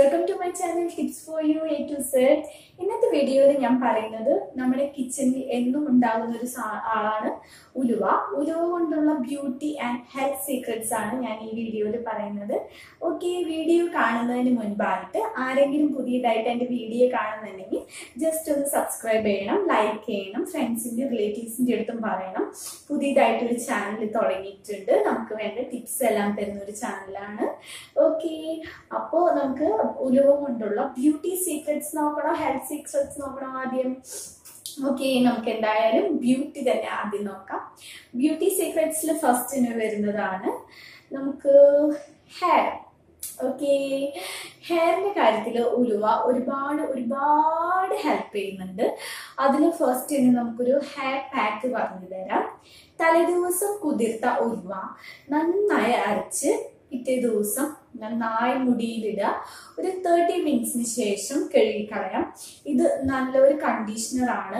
Welcome to my channel tips for you A to Z ഇന്നത്തെ വീഡിയോയിൽ ഞാൻ പറയുന്നത് നമ്മുടെ കിച്ചണിൽ എന്നും ഉണ്ടാകുന്ന ഒരു സാ- ആളാണ് ഉലുവ ഉലുവ കൊണ്ടുള്ള ബ്യൂട്ടി ആൻഡ് ഹെൽത്ത് സീക്രട്സ് ആണ് ഞാൻ ഈ വീഡിയോയിൽ പറയുന്നത് ഓക്കെ വീഡിയോ കാണുന്നതിന് മുൻപായിട്ട് ആരെങ്കിലും പുതിയതായിട്ട് എൻ്റെ വീഡിയോ കാണുന്നുണ്ടെങ്കിൽ ജസ്റ്റ് ഒന്ന് സബ്സ്ക്രൈബ് ചെയ്യണം ലൈക്ക് ചെയ്യണം ഫ്രണ്ട്സിൻ്റെ റിലേറ്റീവ്സിൻ്റെ അടുത്തും പറയണം പുതിയതായിട്ടൊരു ചാനൽ തുടങ്ങിയിട്ടുണ്ട് നമുക്ക് വേണ്ട ടിപ്സ് എല്ലാം തരുന്ന ഒരു ചാനലാണ് ഓക്കെ അപ്പോൾ നമുക്ക് ഉലുവ കൊണ്ടുള്ള ബ്യൂട്ടി സീക്രട്സ് നോക്കണോ ഹെൽത്ത് സീക്രട്സ് നോക്കണോ ആദ്യം ഓക്കെ നമുക്ക് എന്തായാലും ബ്യൂട്ടി തന്നെ ആദ്യം നോക്കാം ബ്യൂട്ടി സീക്രട്സിൽ ഫസ്റ്റിന് വരുന്നതാണ് നമുക്ക് ഹെയർ ഓക്കെ ഹെയറിന്റെ കാര്യത്തിൽ ഉലുവ ഒരുപാട് ഒരുപാട് ഹെൽപ്പ് ചെയ്യുന്നുണ്ട് അതിൽ ഫസ്റ്റ് ഇനി നമുക്കൊരു ഹെയർ പാക്ക് പറഞ്ഞു തരാം തലേദിവസം കുതിർത്ത ഉലുവ നന്നായി അരച്ച് പിറ്റേ ദിവസം നന്നായി മുടിയിലിടുക ഒരു തേർട്ടി മിനിറ്റ്സിന് ശേഷം കഴുകിക്കളയാം ഇത് നല്ലൊരു കണ്ടീഷണറാണ്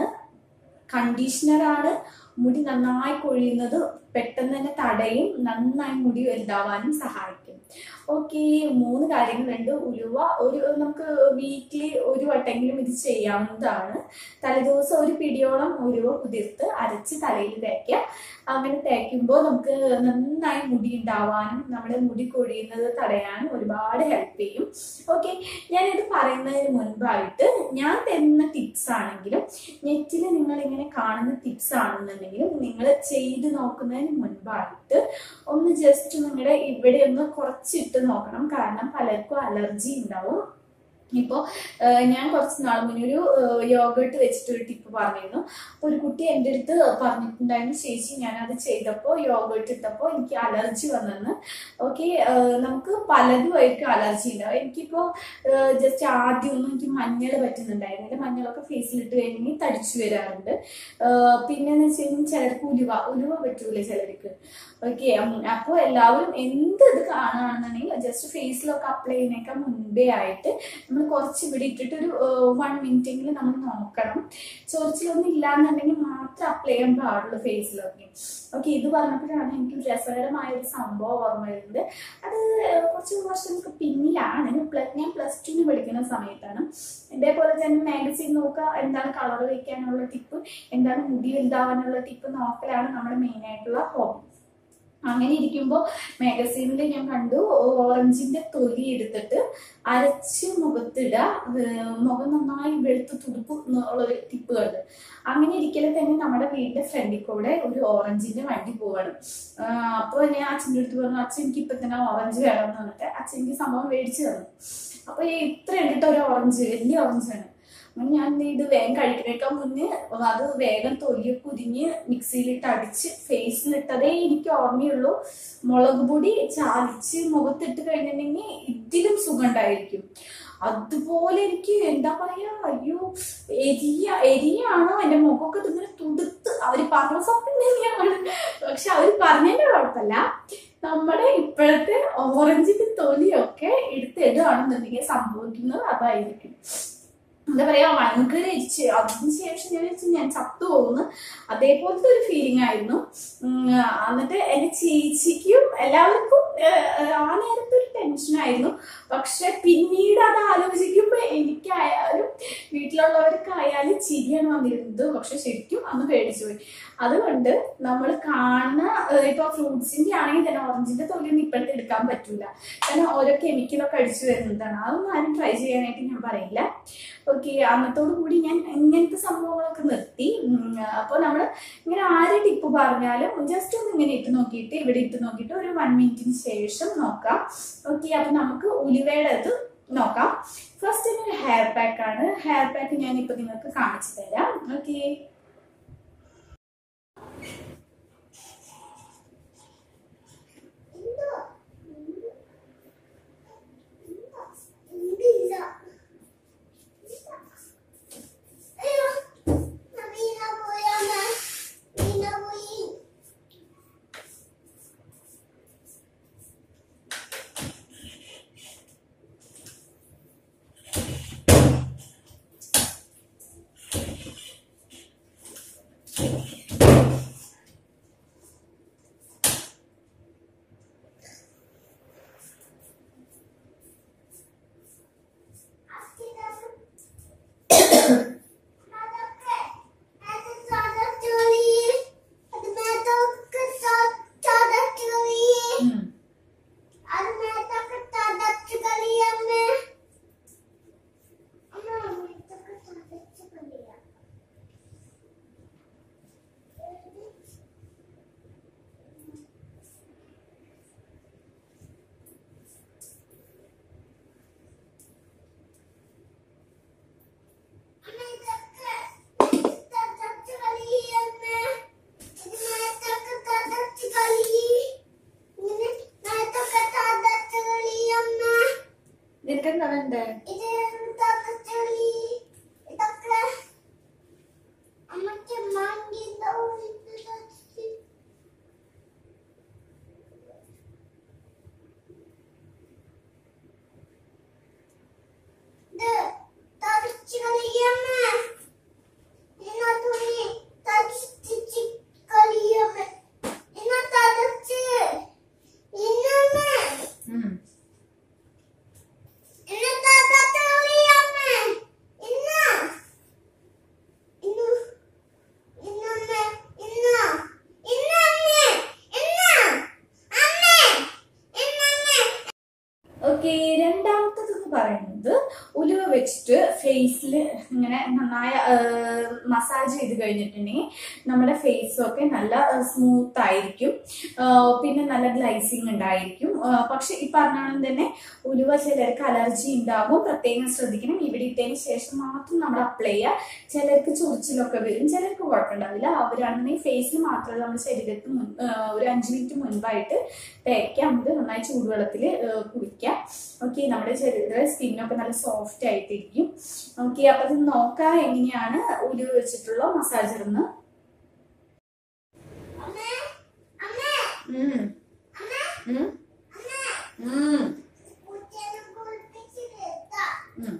കണ്ടീഷണറാണ് മുടി നന്നായി കൊഴിയുന്നത് പെട്ടെന്ന് തന്നെ തടയും നന്നായി മുടി വലുതാവാനും സഹായിക്കും ഓക്കെ മൂന്ന് കാര്യങ്ങളുണ്ട് ഉലുവ ഒരു നമുക്ക് വീക്ക്ലി ഒരു വട്ടെങ്കിലും ഇത് ചെയ്യാവുന്നതാണ് തലേദിവസം ഒരു പിടിയോളം ഉലുവ കുതിർത്ത് അരച്ച് തലയിൽ തേക്കുക അങ്ങനെ തേക്കുമ്പോൾ നമുക്ക് നന്നായി മുടി ഉണ്ടാവാനും നമ്മുടെ മുടി കൊഴിയുന്നത് തടയാനും ഒരുപാട് ഹെൽപ്പ് ചെയ്യും ഓക്കെ ഞാനിത് പറയുന്നതിന് മുൻപായിട്ട് ഞാൻ തരുന്ന ടിപ്സ് ആണെങ്കിലും നെറ്റിൽ നിങ്ങൾ ഇങ്ങനെ കാണുന്ന ടിപ്സ് ആണെന്നുണ്ടെങ്കിലും നിങ്ങൾ ചെയ്ത് നോക്കുന്നതിന് മുൻപായിട്ട് ഒന്ന് ജസ്റ്റ് നിങ്ങളുടെ ഇവിടെ ഒന്ന് കുറച്ചിട്ട് നോക്കണം കാരണം പലർക്കും അലർജി ഉണ്ടാവും ഇപ്പോൾ ഞാൻ കുറച്ച് നാൾ മുന്നേ ഒരു യോഗട്ട് വെച്ചിട്ട് ഒരു ടിപ്പ് പറഞ്ഞിരുന്നു അപ്പോൾ ഒരു കുട്ടി എൻ്റെ അടുത്ത് പറഞ്ഞിട്ടുണ്ടായിരുന്നു ചേച്ചി ഞാനത് ചെയ്തപ്പോൾ യോഗട്ട് ഇട്ടപ്പോൾ എനിക്ക് അലർജി വന്നെന്ന് ഓക്കെ നമുക്ക് പലതുമായിരിക്കും അലർജി ഉണ്ടാവും എനിക്കിപ്പോൾ ജസ്റ്റ് ആദ്യമൊന്നും എനിക്ക് മഞ്ഞൾ പറ്റുന്നുണ്ടായിരുന്നില്ല മഞ്ഞളൊക്കെ ഫേസിലിട്ട് കഴിഞ്ഞെങ്കിൽ തടിച്ചു വരാറുണ്ട് പിന്നെന്ന് വെച്ച് കഴിഞ്ഞാൽ ചിലർക്ക് ഉലുവ ഉലുവ പറ്റൂല ചിലർക്ക് ഓക്കെ അപ്പോൾ എല്ലാവരും എന്ത് ഇത് കാണുകയാണെന്നുണ്ടെങ്കിൽ ജസ്റ്റ് ഫേസിലൊക്കെ അപ്ലൈ ചെയ്യുന്നേക്കാൾ മുൻപേ ആയിട്ട് നമ്മൾ കുറച്ച് ഇവിടെ ഇട്ടിട്ട് ഒരു വൺ മിനിറ്റെങ്കിലും നമ്മൾ നോക്കണം ചൊറിച്ചിലൊന്നും ഇല്ലാന്നുണ്ടെങ്കിൽ മാത്രം അപ്ലൈ ചെയ്യാൻ പാടുള്ളൂ ഫേസിലൊക്കെ ഓക്കെ ഇത് പറഞ്ഞപ്പോഴാണ് എനിക്ക് ഒരു രസകരമായ ഒരു സംഭവം ഓർമ്മ വരുന്നത് അത് കുറച്ച് വർഷങ്ങൾക്ക് പിന്നിലാണ് പ്ലസ് ഞാൻ പ്ലസ് ടുവിന് പഠിക്കുന്ന സമയത്താണ് ഇതേപോലെ തന്നെ മാഗസീൻ നോക്കുക എന്താണ് കളർ വയ്ക്കാനുള്ള ടിപ്പ് എന്താണ് മുടി വലുതാവാനുള്ള ടിപ്പ് നോക്കലാണ് നമ്മുടെ മെയിൻ ആയിട്ടുള്ള ഹോബി അങ്ങനെ ഇരിക്കുമ്പോൾ മാഗസീനിൽ ഞാൻ കണ്ടു ഓറഞ്ചിന്റെ തൊലി എടുത്തിട്ട് അരച്ച് മുഖത്തിടുക ഏർ മുഖം നന്നായി വെളുത്ത് തുടുപ്പ് എന്നുള്ളൊരു ടിപ്പ് കണ്ട് അങ്ങനെ ഇരിക്കലെ തന്നെ നമ്മുടെ വീടിന്റെ ഫ്രണ്ടിൽ കൂടെ ഒരു ഓറഞ്ചിന്റെ വണ്ടി പോവാണ് അപ്പോൾ ഞാൻ അച്ഛൻ്റെ അടുത്ത് പറഞ്ഞു അച്ഛൻ എനിക്ക് ഇപ്പൊ തന്നെ ഓറഞ്ച് വേണം എന്ന് പറഞ്ഞിട്ട് അച്ഛൻ എനിക്ക് സംഭവം മേടിച്ചു തന്നു അപ്പൊ ഇത്ര എടുത്ത ഒരു ഓറഞ്ച് വലിയ ഓറഞ്ചാണ് അങ്ങനെ ഞാൻ എന്ത് ചെയ്തു വേഗം കഴിക്കുന്നേക്കാൾ മുന്നേ അത് വേഗം തൊലിയൊക്കെ ഉരിഞ്ഞ് മിക്സിയിലിട്ട് അടിച്ച് ഫേസിലിട്ടതേ എനിക്ക് ഓർമ്മയുള്ളൂ മുളക് പൊടി ചാലിച്ച് മുഖത്തിട്ട് കഴിഞ്ഞിട്ടുണ്ടെങ്കിൽ ഇതിലും സുഖം ഉണ്ടായിരിക്കും അതുപോലെ എനിക്ക് എന്താ പറയാ അയ്യോ എരിയ എരിയാണോ എന്റെ മുഖമൊക്കെ ഇങ്ങനെ തുടുത്ത് അവര് പറഞ്ഞ സത്യം തന്നെയാണ് പക്ഷെ അവര് പറഞ്ഞതിന്റെ കുഴപ്പമില്ല നമ്മുടെ ഇപ്പോഴത്തെ ഓറഞ്ചിന്റെ തൊലിയൊക്കെ എടുത്തിടുകയാണെന്നുണ്ടെങ്കിൽ സംഭവിക്കുന്നത് അതായിരിക്കും എന്താ പറയാ ഭയങ്കര എരിച്ച് അതിന് ശേഷം ഞാൻ വെച്ച് ഞാൻ ചത്തു പോകുന്നു അതേപോലത്തെ ഒരു ഫീലിംഗ് ആയിരുന്നു ഉം, എന്നിട്ട് എന്റെ ചേച്ചിക്കും എല്ലാവർക്കും ഏഹ്, ആ നേരത്തെ ഒരു ടെൻഷനായിരുന്നു പക്ഷെ പിന്നീട് അത് ആലോചിക്കുമ്പോ എനിക്കായാലും വീട്ടിലുള്ളവർക്കായാലും ചിരിയാണ് വന്നിരുന്നത് പക്ഷെ ശരിക്കും അന്ന് പേടിച്ചു പോയി അതുകൊണ്ട് നമ്മൾ കാണുന്ന ഏഹ്, ഇപ്പൊ ഫ്രൂട്ട്സിന്റെ ആണെങ്കിൽ തന്നെ ഓറഞ്ചിന്റെ തൊലിയൊന്നും ഇപ്പോഴത്തെ എടുക്കാൻ പറ്റൂല കാരണം ഓരോ കെമിക്കലൊക്കെ അടിച്ചു വരുന്നതാണ് അതൊന്നും ആരും ട്രൈ ചെയ്യാനായിട്ട് ഞാൻ പറയില്ല ഓക്കെ അന്നത്തോടു കൂടി ഞാൻ ഇങ്ങനത്തെ സംഭവങ്ങളൊക്കെ നിർത്തി അപ്പോൾ നമ്മൾ ഇങ്ങനെ ആര് ടിപ്പ് പറഞ്ഞാലും ജസ്റ്റ് ഒന്ന് ഇങ്ങനെ ഇട്ട് നോക്കിയിട്ട് ഇവിടെ ഇട്ട് നോക്കിയിട്ട് ഒരു വൺ മിനിറ്റിന് ശേഷം നോക്കാം ഓക്കെ അപ്പൊ നമുക്ക് ഉലുവയുടെ ഇത് നോക്കാം ഫസ്റ്റ് ഒരു ഹെയർ പാക്ക് ആണ് ഹെയർ പാക്ക് ഞാൻ ഇപ്പൊ നിങ്ങൾക്ക് കാണിച്ചു തരാം ഓക്കെ നിനക്ക് എന്താ വേണ്ടേ ഇത് ഇതൊക്കെ ചെളി ഇതൊക്കെ അമ്മയ്ക്ക് മണ്ടിണ്ടാവും ഇത് തടിച്ചു കളിയമ്മ എന്നാ തുണി തടിച്ച് കളിയമ്മ എന്നാ തടിച്ച് ഇന്നമ്മ ഉം. ഇന്ന് തടിച്ച് കളിയമ്മ ഇന്ന ഇന്നു ഇന്നമ്മ ഇന്ന ഇന്നമ്മ ഇന്ന അമ്മ ഇന്നമ്മ ഓക്കെ രണ്ടാമത്തത് എന്ന് പറയുന്നത് ഉലുവ വെച്ചിട്ട് ഫേസിൽ ഇങ്ങനെ നന്നായി മസാജ് ചെയ്ത് കഴിഞ്ഞിട്ടുണ്ടെങ്കിൽ നമ്മുടെ ഫേസൊക്കെ നല്ല സ്മൂത്ത് ആയിരിക്കും ആ, പിന്നെ നല്ല ഗ്ലൈസിങ് ഉണ്ടായിരിക്കും ആ, പക്ഷെ ഈ പറഞ്ഞാലും തന്നെ ഉലുവ ചിലർക്ക് അലർജി ഉണ്ടാകും പ്രത്യേകം ശ്രദ്ധിക്കണം ഇവിടെ ഇട്ടതിന് ശേഷം മാത്രം നമ്മൾ അപ്ലൈ ചെയ്യുക ചിലർക്ക് ചൊറിച്ചിലൊക്കെ വരും ചിലർക്ക് കുഴപ്പമുണ്ടാവില്ല അവരാണെന്നുണ്ടെങ്കിൽ ഫേസിൽ മാത്രമല്ല നമ്മുടെ ശരീരത്തിന് മുൻ- ആ, ഒരു അഞ്ച് മിനിറ്റ് മുൻപായിട്ട് തേക്കാം എന്നിട്ട് നന്നായി ചൂടുവെള്ളത്തിൽ കുടിക്കാം ഓക്കെ നമ്മുടെ ശരീര സ്കിന്നൊക്കെ നല്ല സോഫ്റ്റ് ആയിട്ടിരിക്കും ഓക്കെ അപ്പൊ ഇത് നോക്കാം എങ്ങനെയാണ് ഉലുവ വെച്ചിട്ടുള്ള മസാജർ എന്ന് അമ്മ അമ്മ ഉം. അമ്മ ഉം. അമ്മ ഉം. കുട്ടിയെ കുളിപ്പിച്ചിട്ട് ഉം.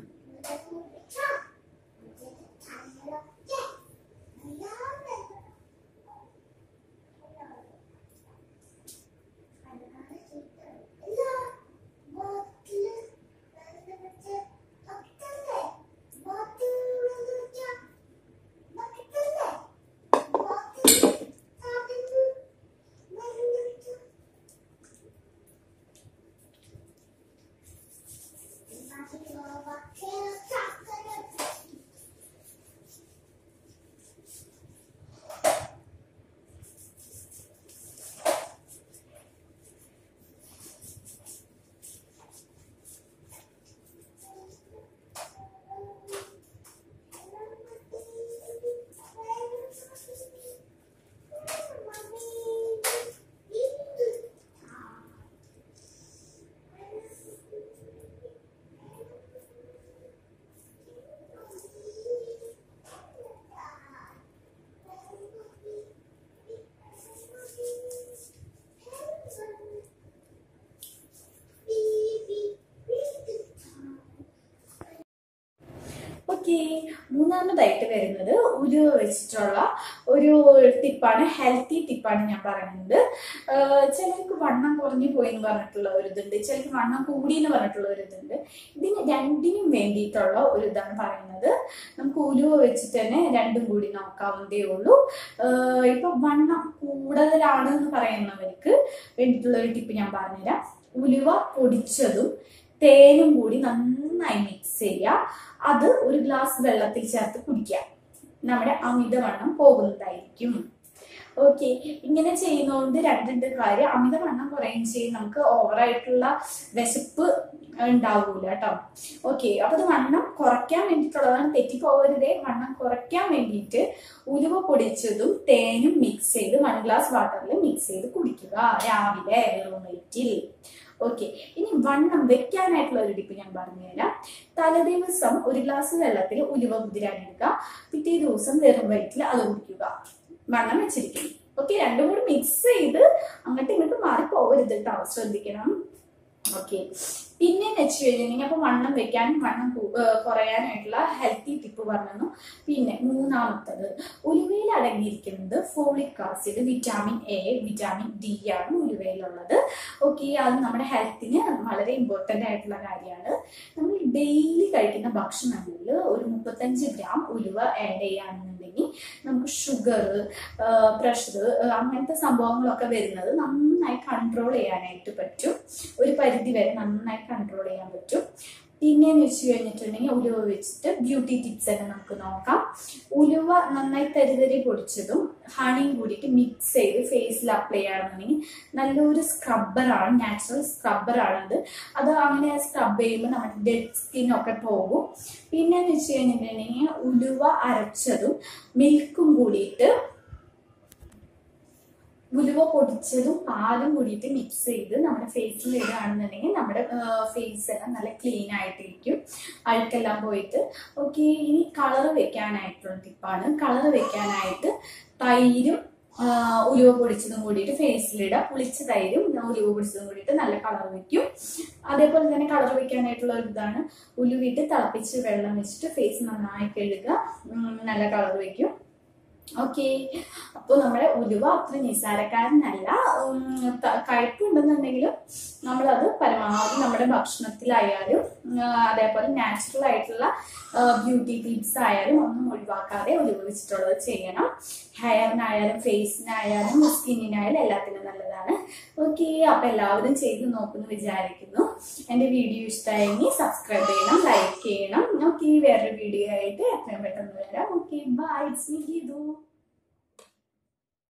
ഓക്കെ മൂന്നാമതായിട്ട് വരുന്നത് ഉലുവ വെച്ചിട്ടുള്ള ഒരു ടിപ്പാണ് ഹെൽത്തി ടിപ്പാണ് ഞാൻ പറയുന്നത് ആഹ് ചിലർക്ക് വണ്ണം കുറഞ്ഞു പോയി എന്ന് പറഞ്ഞിട്ടുള്ള ഒരു ഇതുണ്ട് ചിലർക്ക് വണ്ണം കൂടി എന്ന് പറഞ്ഞിട്ടുള്ള ഒരു ഇതുണ്ട് ഇതിന് രണ്ടിനും വേണ്ടിയിട്ടുള്ള ഒരു ഇതാണ് പറയുന്നത് നമുക്ക് ഉലുവ വെച്ചിട്ട് തന്നെ രണ്ടും കൂടി നോക്കാവുന്നതേ ഉള്ളൂ ആഹ് ഇപ്പൊ വണ്ണം കൂടുതലാണ് എന്ന് പറയുന്നവർക്ക് വേണ്ടിയിട്ടുള്ള ഒരു ടിപ്പ് ഞാൻ പറഞ്ഞുതരാം ഉലുവ പൊടിച്ചതും തേനും കൂടി നന്നായി മിക്സ് ചെയ്യുക അത് ഒരു ഗ്ലാസ് വെള്ളത്തിൽ ചേർത്ത് കുടിക്കുക നമ്മുടെ അമിതവണ്ണം പോകുന്നതായിരിക്കും ഓക്കെ ഇങ്ങനെ ചെയ്യുന്നതുകൊണ്ട് രണ്ടുണ്ട് കാര്യം അമിതവണ്ണം കുറയുകയും ചെയ്യും നമുക്ക് ഓവറായിട്ടുള്ള വിശപ്പ് ഉണ്ടാവൂല കേട്ടോ ഓക്കെ അപ്പൊ അത് വണ്ണം കുറയ്ക്കാൻ വേണ്ടിയിട്ടുള്ളതാണ് തെറ്റിപ്പോകരുതേ വണ്ണം കുറയ്ക്കാൻ വേണ്ടിയിട്ട് ഉലുവ പൊടിച്ചതും തേനും മിക്സ് ചെയ്ത് വൺ ഗ്ലാസ് വാട്ടറിൽ മിക്സ് ചെയ്ത് കുടിക്കുക രാവിലെ വെറും വയറ്റിൽ ഓക്കെ ഇനി വണ്ണം വെക്കാനായിട്ടുള്ള ഒരു ടിപ്പ് ഞാൻ പറഞ്ഞുതരാം തലേദിവസം ഒരു ഗ്ലാസ് വെള്ളത്തിൽ ഉലുവ കുതിരാനെടുക്കുക പിറ്റേ ദിവസം വെറും വയറ്റിൽ അത് കുടിക്കുക വണ്ണം വെച്ചിരിക്കും ഓക്കെ രണ്ടും കൂടി മിക്സ് ചെയ്ത് അങ്ങോട്ടും ഇങ്ങോട്ടും മാറി പോകരുത് കേട്ടോ ശ്രദ്ധിക്കണം ഓക്കെ പിന്നെ വെച്ച് കഴിഞ്ഞിട്ടുണ്ടെങ്കിൽ അപ്പൊ വണ്ണം വെക്കാനും വണ്ണം കൂ- ഏർ കുറയാനായിട്ടുള്ള ഹെൽത്തി ടിപ്പ് പറഞ്ഞു പിന്നെ മൂന്നാമത്തത് ഉലുവയിൽ അടങ്ങിയിരിക്കുന്നത് folic acid vitamin A vitamin D ആണ് ഉലുവയിലുള്ളത് ഓക്കെ അത് നമ്മുടെ ഹെൽത്തിന് വളരെ ഇമ്പോർട്ടൻ്റ് ആയിട്ടുള്ള കാര്യമാണ് നമ്മൾ ഡെയിലി കഴിക്കുന്ന ഭക്ഷണങ്ങളിൽ ഒരു മുപ്പത്തഞ്ച് ഗ്രാം ഉലുവ ആഡ് ചെയ്യുകയാണെന്നുണ്ടെങ്കിൽ നമുക്ക് ഷുഗർ പ്രഷർ അങ്ങനത്തെ സംഭവങ്ങളൊക്കെ വരുന്നത് നന്നായി കൺട്രോൾ ചെയ്യാനായിട്ട് പറ്റും ഒരു പരിധി വരെ നന്നായി കൺട്രോൾ ചെയ്യാൻ പറ്റും പിന്നെന്ന് വെച്ച് കഴിഞ്ഞിട്ടുണ്ടെങ്കിൽ ഉലുവ വെച്ചിട്ട് ബ്യൂട്ടി ടിപ്സ് തന്നെ നമുക്ക് നോക്കാം ഉലുവ നന്നായി തരിതരി പൊടിച്ചതും ഹണിയും കൂടിയിട്ട് മിക്സ് ചെയ്ത് ഫേസിൽ അപ്ലൈ ചെയ്യുകയാണെന്നുണ്ടെങ്കിൽ നല്ലൊരു സ്ക്രബ്ബറാണ് നാച്ചുറൽ സ്ക്രബ്ബറാണത് അത് അങ്ങനെ സ്ക്രബ് ചെയ്യുമ്പോൾ നമ്മുടെ ഡെഡ് സ്കിന്നൊക്കെ പോകും പിന്നെന്ന് വെച്ച് കഴിഞ്ഞിട്ടുണ്ടെങ്കിൽ ഉലുവ അരച്ചതും മിൽക്കും കൂടിയിട്ട് ഉലുവ പൊടിച്ചതും പാലും കൂടിയിട്ട് മിക്സ് ചെയ്ത് നമ്മുടെ ഫേസിൽ ഇടുകയാണെന്നുണ്ടെങ്കിൽ നമ്മുടെ ഫേസ് എല്ലാം നല്ല ക്ലീൻ ആയിട്ടിരിക്കും അഴുക്കെല്ലാം പോയിട്ട് ഓക്കെ ഇനി കളർ വെക്കാനായിട്ടുള്ള ടിപ്പാണ് കളർ വെക്കാനായിട്ട് തൈരും ആ, ഉലുവ പൊടിച്ചതും കൂടിയിട്ട് ഫേസിലിടാം പുളിച്ച തൈരും ഉലുവ പൊടിച്ചതും കൂടിയിട്ട് നല്ല കളർ വെക്കും അതേപോലെ തന്നെ കളർ വെക്കാനായിട്ടുള്ള ഒരു ഇതാണ് ഉലുവിട്ട് തിളപ്പിച്ച് വെള്ളം വെച്ചിട്ട് ഫേസ് നന്നായി കഴുകുക ഉം, നല്ല കളർ വെക്കും ഓക്കെ അപ്പോൾ നമ്മുടെ ഉലുവ അത്ര നിസ്സാരക്കാരനല്ല ഉം, ത- കയ്പുണ്ടെന്നുണ്ടെങ്കിലും നമ്മളത് പരമാവധി നമ്മുടെ ഭക്ഷണത്തിലായാലും ഉം, അതേപോലെ നാച്ചുറൽ ആയിട്ടുള്ള ബ്യൂട്ടി ടിപ്സ് ആയാലും ഒന്നും ഒഴിവാക്കാതെ ഉലുവ വെച്ചിട്ടുള്ളത് ചെയ്യണം ഹെയറിനായാലും ഫേസിനായാലും സ്കിന്നിനായാലും എല്ലാത്തിനും നല്ലതാണ് ഓക്കെ അപ്പൊ എല്ലാവരും ചെയ്ത് നോക്കുമെന്ന് വിചാരിക്കുന്നു എന്റെ വീഡിയോ ഇഷ്ടമായെങ്കിൽ സബ്സ്ക്രൈബ് ചെയ്യണം ലൈക്ക് ചെയ്യണം ഓക്കെ വേറൊരു വീഡിയോ ആയിട്ട് എത്രയും പെട്ടെന്ന് വരാം okay bye it's me Geethu